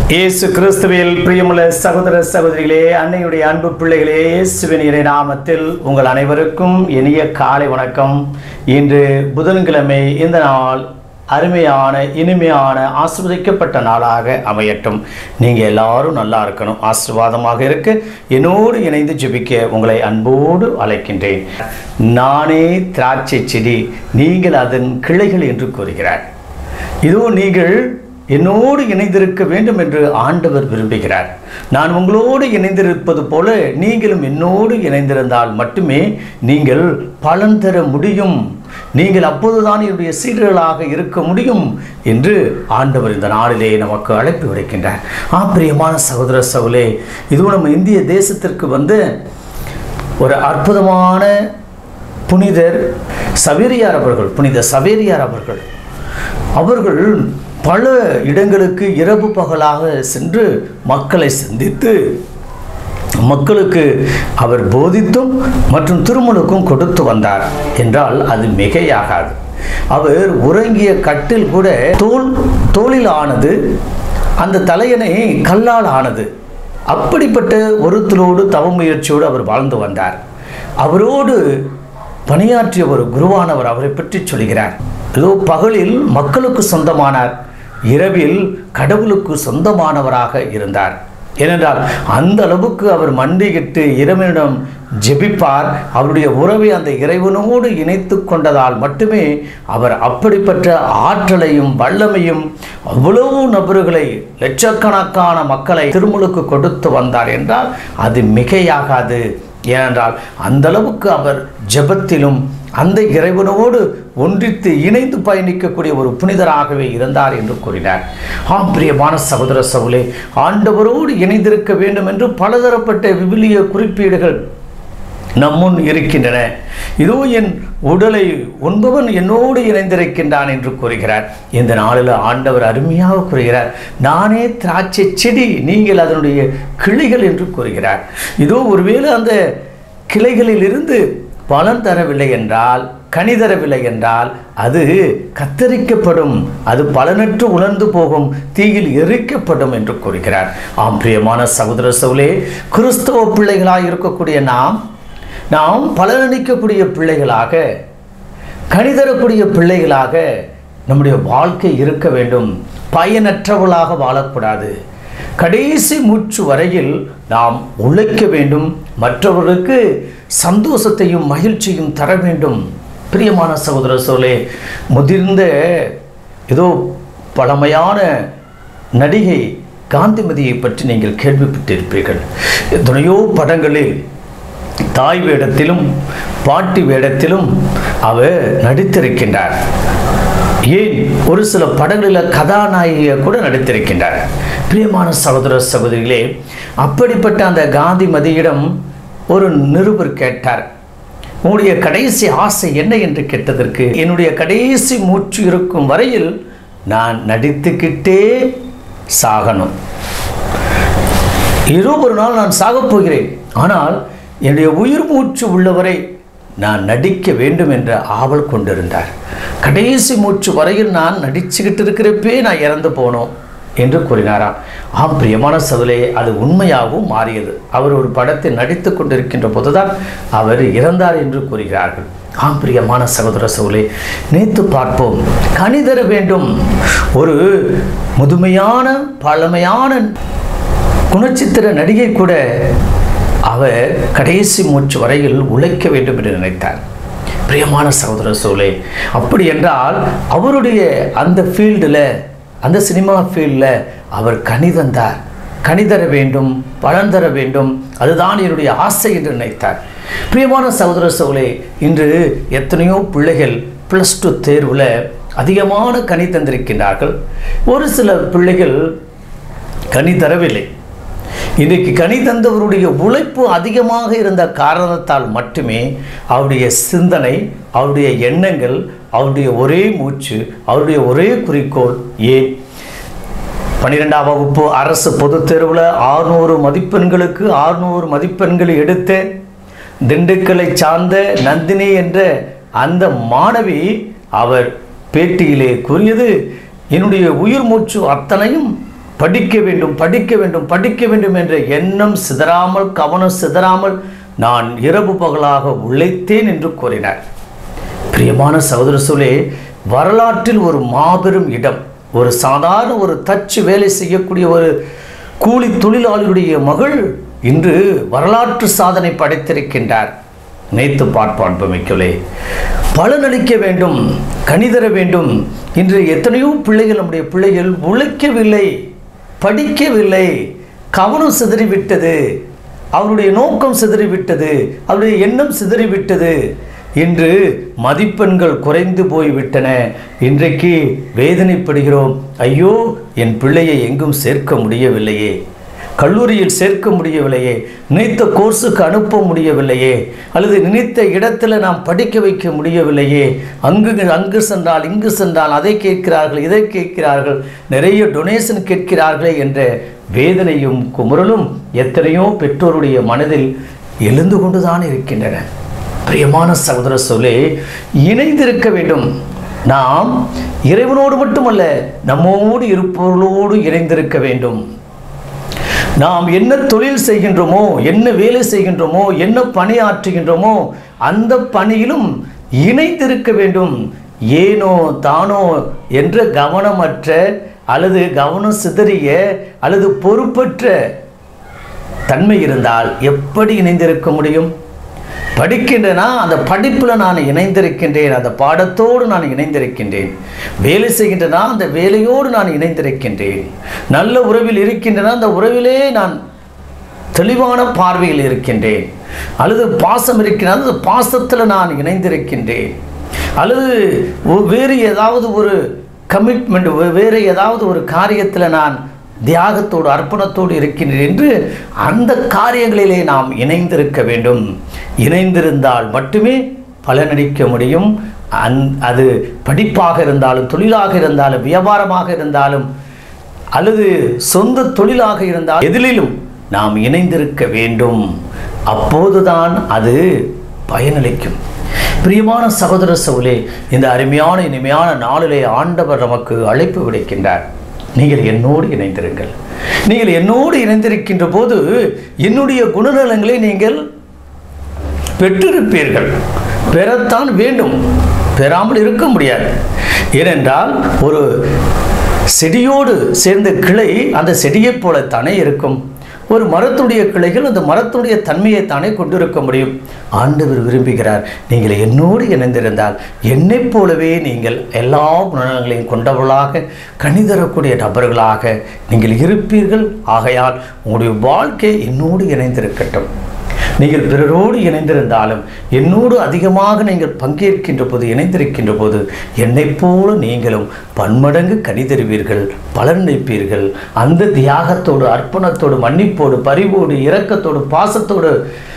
இயேசு கிறிஸ்துவில் பிரியமுள்ள சகோதர சகோதரிகளே அன்னையுடைய அன்பு பிள்ளைகளே இயேசுவின் இறை நாமத்தில் உங்கள் அனைவருக்கும் இனிய காலை வணக்கம் இன்று புதன்கிழமை இந்த நாள் அருமையான இனிமையான ஆசிர்வதிக்கப்பட்ட நாளாக அமையட்டும் நீங்கள் எல்லாரும் நல்லா இருக்கணும் ஆசீர்வாதமாக இருக்க என்னோடு இணைந்து ஜெபிக்க உங்களை அன்போடு அழைக்கின்றேன் நானே திராட்சை செடி நீங்கள் அதன் கிளைகள் என்று கூறுகிறார் இதோ நீங்கள் என்னோடு இணைந்திருக்க வேண்டும் என்று ஆண்டவர் விரும்புகிறார் நான் உங்களோடு இணைந்திருப்பது போல நீங்களும் என்னோடு இணைந்திருந்தால் மட்டுமே நீங்கள் பலன் தர முடியும் நீங்கள் அப்போதுதான் என்னுடைய சீடர்களாக இருக்க முடியும் என்று ஆண்டவர் இந்த நாளிலே நமக்கு அழைப்பு விடுக்கின்றார் ஆ பிரியமான சகோதர சகோலே இதுவும் நம்ம இந்திய தேசத்திற்கு வந்து ஒரு அற்புதமான புனிதர் சவேரியார் அவர்கள் புனித சவேரியார் அவர்கள் அவர்கள் பல இடங்களுக்கு இரவு பகலாக சென்று மக்களை சந்தித்து மக்களுக்கு அவர் போதித்தும் மற்றும் திருமணுக்கும் கொடுத்து வந்தார் என்றால் அது மிகையாகாது அவர் உறங்கிய கட்டில் கூட தோல் தோளில் ஆனது அந்த தலையணை கல்லால் ஆனது அப்படிப்பட்ட ஒருத்தரோடு தவ முயற்சியோடு அவர் வாழ்ந்து வந்தார் அவரோடு பணியாற்றிய ஒரு குருவானவர் அவரை பற்றி சொல்கிறார் ஏதோ பகலில் மக்களுக்கு சொந்தமானார் இரவில் கடவுளுக்கு சொந்தமானவராக இருந்தார் ஏனென்றால் அந்த அளவுக்கு அவர் மண்டிகிட்டு இறைவனிடம் ஜெபிப்பார் அவருடைய உறவை அந்த இறைவனோடு இணைத்து கொண்டதால் மட்டுமே அவர் அப்படிப்பட்ட ஆற்றலையும் வல்லமையும் அவ்வளவு நபர்களை லட்சக்கணக்கான மக்களை திருமுழுக்கு கொடுத்து வந்தார் என்றால் அது மிகையாகாது ஏனென்றால் அந்த அளவுக்கு அவர் ஜெபத்திலும் அந்த இறைவனோடு ஒன்றித்து இணைந்து பயணிக்கக்கூடிய ஒரு புனிதராகவே இருந்தார் என்று கூறினார் ஆம் பிரியமான சகோதர சவுலே ஆண்டவரோடு இணைந்திருக்க வேண்டும் என்று பலதரப்பட்ட விவிலிய குறிப்பீடுகள் நம்முன் இருக்கின்றன இதோ என் உடலை உண்பவன் என்னோடு இணைந்திருக்கின்றான் என்று கூறுகிறார் இந்த நாளில் ஆண்டவர் அருமையாக கூறுகிறார் நானே திராட்சை செடி நீங்கள் அதனுடைய கிளைகள் என்று கூறுகிறார் இதோ ஒருவேளை அந்த கிளைகளில் இருந்து பலன் தரவில்லை என்றால் கனி தரவில்லை என்றால் அது கத்தரிக்கப்படும் அது பலனற்று உணர்ந்து போகும் தீயில் எரிக்கப்படும் என்று கூறுகிறார் ஆம் பிரியமான சகோதர சவுலே கிறிஸ்தவ பிள்ளைகளாக இருக்கக்கூடிய நாம் நாம் பலனளிக்கக்கூடிய பிள்ளைகளாக கணிதரக்கூடிய பிள்ளைகளாக நம்முடைய வாழ்க்கை இருக்க வேண்டும் பயனற்றவளாக வாழக்கூடாது கடைசி மூச்சு வரையில் நாம் உழைக்க வேண்டும் மற்றவர்களுக்கு சந்தோஷத்தையும் மகிழ்ச்சியும் தர வேண்டும் பிரியமான சகோதர சோலே முதிர்ந்த ஏதோ பழமையான நடிகை காந்திமதியை பற்றி நீங்கள் கேள்விப்பட்டிருப்பீர்கள் எத்தனையோ படங்களில் தாய் வேடத்திலும் பாட்டி வேடத்திலும் அவர் நடித்திருக்கின்றார் ஏன் ஒரு சில படங்களில் கதாநாயகியை கூட நடித்திருக்கின்றார் பிரியமான சகோதர சகோதரிகளே அப்படிப்பட்ட அந்த காந்திமதியிடம் ஒரு நிருபர் கேட்டார் உங்களுடைய கடைசி ஆசை என்ன என்று கேட்டதற்கு என்னுடைய கடைசி மூச்சு இருக்கும் வரையில் நான் நடித்துக்கிட்டே சாகணும் ஏதோ ஒரு நாள் நான் சாகப் போகிறேன் ஆனால் என்னுடைய உயிர் மூச்சு உள்ளவரை நான் நடிக்க வேண்டும் என்ற ஆவல் கொண்டிருந்தார் கடைசி மூச்சு வரையில் நான் நடிச்சுக்கிட்டு இருக்கிறப்பே நான் இறந்து போனோம் என்று கூறினாராம் ஆம் பிரியமான சதுலே அது உண்மையாகவும் மாறியது அவர் ஒரு படத்தை நடித்து கொண்டிருக்கின்ற போதுதான் அவர் இறந்தார் என்று கூறுகிறார்கள் ஆம் பிரியமான சகோதர சவுலே நேத்து பார்ப்போம் கணிதர வேண்டும் ஒரு முதுமையான பழமையான குணச்சித்திர நடிகை கூட அவர் கடைசி மூச்சு வரையில் உழைக்க வேண்டும் என்று நினைத்தார் பிரியமான சகோதர சோலே அப்படி என்றால் அவருடைய அந்த ஃபீல்டில் அந்த சினிமா ஃபீல்டில் அவர் கணிதந்தார் கணிதர வேண்டும் பலன் தர வேண்டும் அதுதான் என்னுடைய ஆசை என்று நினைத்தார் பிரியமான சகோதர சோலே இன்று எத்தனையோ பிள்ளைகள் ப்ளஸ் டூ தேர்வில் அதிகமான கனி தந்திருக்கின்றார்கள் ஒரு சில பிள்ளைகள் கனி தரவில்லை இன்றைக்கு கனி தந்தவருடைய உழைப்பு அதிகமாக இருந்த காரணத்தால் மட்டுமே அவருடைய சிந்தனை அவருடைய எண்ணங்கள் அவருடைய ஒரே மூச்சு அவருடைய ஒரே குறிக்கோள் ஏன் பன்னிரெண்டாம் வகுப்பு அரசு பொதுத் தேர்வில் ஆறுநூறு மதிப்பெண்களுக்கு ஆறுநூறு மதிப்பெண்கள் எடுத்த திண்டுக்கலை சார்ந்த நந்தினி என்ற அந்த மாணவி அவர் பேட்டியிலே கூறியது என்னுடைய உயிர் மூச்சு அத்தனையும் படிக்க வேண்டும் படிக்க வேண்டும் படிக்க வேண்டும் என்ற எண்ணம் சிதறாமல் கவனம் சிதறாமல் நான் இரவு பகலாக உழைத்தேன் என்று கூறினார் பிரியமான சகோதர சொல்லே வரலாற்றில் ஒரு மாபெரும் இடம் ஒரு சாதாரண ஒரு தச்சு வேலை செய்யக்கூடிய ஒரு கூலி தொழிலாளியுடைய மகள் இன்று வரலாற்று சாதனை படைத்திருக்கின்றார் நினைத்து பார்ப்பான் மிக்கலே பலனளிக்க வேண்டும் கணிதர வேண்டும் இன்று எத்தனையோ பிள்ளைகள் நம்முடைய பிள்ளைகள் உழைக்கவில்லை படிக்கவில்லை கவனம் சிதறிவிட்டது அவருடைய நோக்கம் சிதறிவிட்டது அவருடைய எண்ணம் சிதறிவிட்டது இன்று மதிப்பெண்கள் குறைந்து போய்விட்டன இன்றைக்கு வேதனைப்படுகிறோம் ஐயோ என் பிள்ளையை எங்கும் சேர்க்க முடியவில்லையே கல்லூரியில் சேர்க்க முடியவில்லையே நினைத்த கோர்ஸுக்கு அனுப்ப முடியவில்லையே அல்லது நினைத்த இடத்துல நாம் படிக்க வைக்க முடியவில்லையே அங்கு அங்கு சென்றால் இங்கு சென்றால் அதை கேட்கிறார்கள் இதை கேட்கிறார்கள் நிறைய டொனேஷன் கேட்கிறார்களே என்ற வேதனையும் குமுறலும் எத்தனையோ பெற்றோருடைய மனதில் எழுந்து கொண்டுதான் இருக்கின்றன பிரியமான சகோதர சொல்லே இணைந்திருக்க வேண்டும் நாம் இறைவனோடு மட்டுமல்ல நம்மோடு இருப்பவர்களோடு இணைந்திருக்க வேண்டும் நாம் என்ன தொழில் செய்கின்றோமோ என்ன வேலை செய்கின்றோமோ என்ன பணியாற்றுகின்றோமோ அந்த பணியிலும் இணைந்திருக்க வேண்டும் ஏனோ தானோ என்ற கவனமற்ற அல்லது கவனம் சிதறிய அல்லது பொறுப்பற்ற தன்மை இருந்தால் எப்படி இணைந்திருக்க முடியும் படிக்கின்றனா அந்த படிப்பில் நான் இணைந்திருக்கின்றேன் அந்த பாடத்தோடு நான் இணைந்திருக்கின்றேன் வேலை செய்கின்றனா அந்த வேலையோடு நான் இணைந்திருக்கின்றேன் நல்ல உறவில் இருக்கின்றனா அந்த உறவிலே நான் தெளிவான பார்வையில் இருக்கின்றேன் அல்லது பாசம் இருக்கிறது அந்த பாசத்தில் நான் இணைந்திருக்கின்றேன் அல்லது ஒ- வேறு ஏதாவது ஒரு கமிட்மெண்ட் வேறு ஏதாவது ஒரு காரியத்தில் நான் தியாகத்தோடு அர்ப்பணத்தோடு இருக்கின்றேன் என்று அந்த காரியங்களிலே நாம் இணைந்திருக்க வேண்டும் இணைந்திருந்தால் மட்டுமே பலனளிக்க முடியும் அந் அது படிப்பாக இருந்தாலும் தொழிலாக இருந்தாலும் வியாபாரமாக இருந்தாலும் அல்லது சொந்த தொழிலாக இருந்தால் எதிலும் நாம் இணைந்திருக்க வேண்டும் அப்போதுதான் அது பயனளிக்கும் பிரியமான சகோதர சவுலே இந்த அருமையான இனிமையான நாளிலே ஆண்டவர் நமக்கு அழைப்பு விடுக்கின்றார் நீங்கள் என்னோடு இணைந்திருங்கள் நீங்கள் என்னோடு இணைந்திருக்கின்ற போது என்னுடைய குணநலங்களை நீங்கள் பெற்றிருப்பீர்கள் பெறத்தான் வேண்டும் பெறாமல் இருக்க முடியாது ஏனென்றால் ஒரு செடியோடு சேர்ந்த கிளை அந்த செடியைப் போலத்தானே இருக்கும் ஒரு மரத்துடைய கிளைகள் அந்த மரத்துடைய தன்மையைத்தானே கொண்டிருக்க முடியும் ஆண்டவர் விரும்புகிறார் நீங்கள் என்னோடு இணைந்திருந்தால் என்னைப் போலவே நீங்கள் எல்லா குணங்களையும் கொண்டவர்களாக கணிதரக்கூடிய நபர்களாக நீங்கள் இருப்பீர்கள் ஆகையால் உங்களுடைய வாழ்க்கை என்னோடு இணைந்திருக்கட்டும் நீங்கள் பிறரோடு இணைந்திருந்தாலும் என்னோடு அதிகமாக நீங்கள் பங்கேற்கின்ற போது இணைந்திருக்கின்ற போது என்னைப் போல நீங்களும் பன்மடங்கு கனிதருவீர்கள் பலனளிப்பீர்கள் அந்த தியாகத்தோடு அர்ப்பணத்தோடு மன்னிப்போடு பரிவோடு இரக்கத்தோடு பாசத்தோடு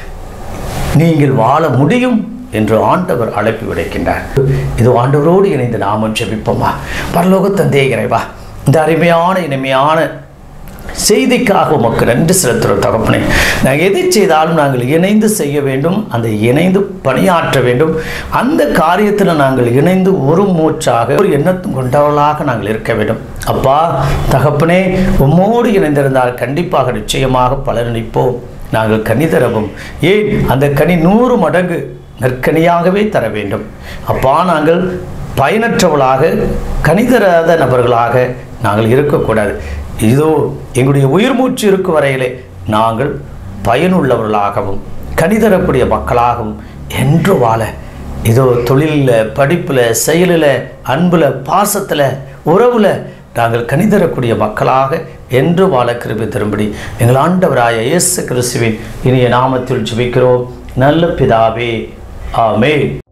நீங்கள் வாழ முடியும் என்று ஆண்டவர் அழைப்பு விடுக்கின்றார் இது ஆண்டவரோடு இணைந்து நாமும் ஜெபிப்போமா பரலோக தந்தே இறைவா இந்த அருமையான இனிமையான செய்திக்காக உமக்கு நன்றி செலுத்துகிறோம் தகப்பனே நாங்கள் எதை செய்தாலும் நாங்கள் இணைந்து செய்ய வேண்டும் அந்த இணைந்து பணியாற்ற வேண்டும் அந்த காரியத்தில் நாங்கள் இணைந்து ஒரு மூச்சாக ஒரு எண்ணத்தும் கொண்டவர்களாக நாங்கள் இருக்க வேண்டும் அப்பா தகப்பனே உம்மோடு இணைந்திருந்தால் கண்டிப்பாக நிச்சயமாக பலனளிப்போம் நாங்கள் கனி தரவும் ஏன் அந்த கனி நூறு மடங்கு நற்கனியாகவே தர வேண்டும் அப்பா நாங்கள் பயனற்றவர்களாக கனிதராத நபர்களாக நாங்கள் இருக்கக்கூடாது இதோ எங்களுடைய உயிர் மூச்சு இருக்கும் வரையிலே நாங்கள் பயனுள்ளவர்களாகவும் கனிதரக்கூடிய மக்களாகவும் என்று வாழ இதோ தொழிலில் படிப்பில் செயலில் அன்பில் பாசத்தில் உறவில் நாங்கள் கனிதரக்கூடிய மக்களாக என்று வாழ கிருபை தரும்படி எங்கள் ஆண்டவராய இயேசு கிறிஸ்துவின் இனிய நாமத்தில் ஜெபிக்கிறோம் நல்ல பிதாவே ஆமென்